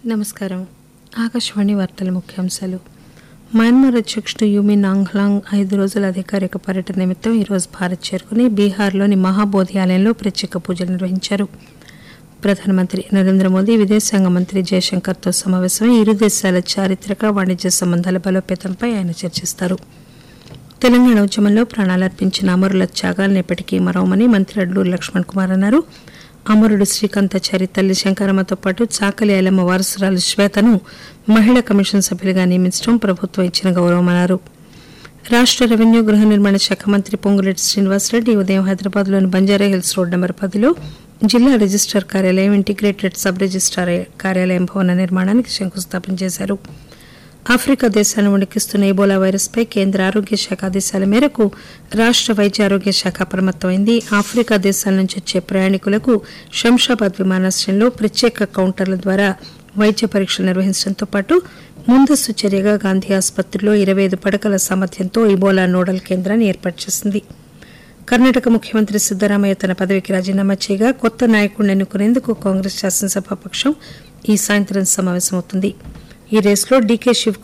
నమస్కారం ఆకాశవాణి వార్తల ముఖ్యాంశాలు మయన్మార్ అధ్యక్షుడు యూమిన్ ఆంగ్లాంగ్ ఐదు రోజుల అధికారిక పర్యటన నిమిత్తం ఈరోజు భారత్ చేరుకుని బీహార్లోని మహాబోధి ఆలయంలో ప్రత్యేక పూజలు నిర్వహించారు ప్రధానమంత్రి నరేంద్ర మోదీ విదేశాంగ మంత్రి జయశంకర్తో సమావేశమై ఇరు దేశాల చారిత్రక వాణిజ్య సంబంధాల బలోపేతంపై ఆయన చర్చిస్తారు తెలంగాణ ఉద్యమంలో ప్రాణాలర్పించిన అమరుల త్యాగాలను ఎప్పటికీ మరవమని మంత్రి అడ్లూరు లక్ష్మణ్ కుమార్ అన్నారు అమరుడు శ్రీకాంతాచారి తల్లి శంకరమ్మతో పాటు చాకలి ఐలమ్మ వారసురాలు శ్వేతను మహిళా కమిషన్ సభ్యులుగా నియమించడం ప్రభుత్వం ఇచ్చిన గౌరవమన్నారు రాష్ట రెవెన్యూ గృహ నిర్మాణ శాఖ మంత్రి పొంగులేటి శ్రీనివాసరెడ్డి ఈ ఉదయం హైదరాబాద్లోని బంజారాహిల్స్ రోడ్ నెంబర్ పదిలో జిల్లా రిజిస్టార్ కార్యాలయం ఇంటిగ్రేటెడ్ సబ్ రిజిస్టార్ కార్యాలయం భవన నిర్మాణానికి శంకుస్థాపన చేశారు ఆఫ్రికా దేశాలను వణికిస్తున్న ఎబోలా వైరస్పై కేంద్ర ఆరోగ్య శాఖ ఆదేశాల మేరకు రాష్ట వైద్య ఆరోగ్య శాఖ అప్రమత్తమైంది ఆఫ్రికా దేశాల నుంచి వచ్చే ప్రయాణికులకు శంషాబాద్ విమానాశ్రయంలో ప్రత్యేక కౌంటర్ల ద్వారా వైద్య పరీక్షలు నిర్వహించడంతో పాటు ముందస్తు చర్యగా గాంధీ ఆసుపత్రిలో ఇరవై ఐదు పడకల సామర్థ్యంతో ఇబోలా నోడల్ కేంద్రాన్ని ఏర్పాటు చేసింది కర్ణాటక ముఖ్యమంత్రి సిద్దరామయ్య తన పదవికి రాజీనామా చేయగా కొత్త నాయకుడిని ఎన్నుకునేందుకు కాంగ్రెస్ శాసనసభాపక్షం ఈ సాయంత్రం సమావేశమవుతుంది ఈ రేసులో డీకే శివ్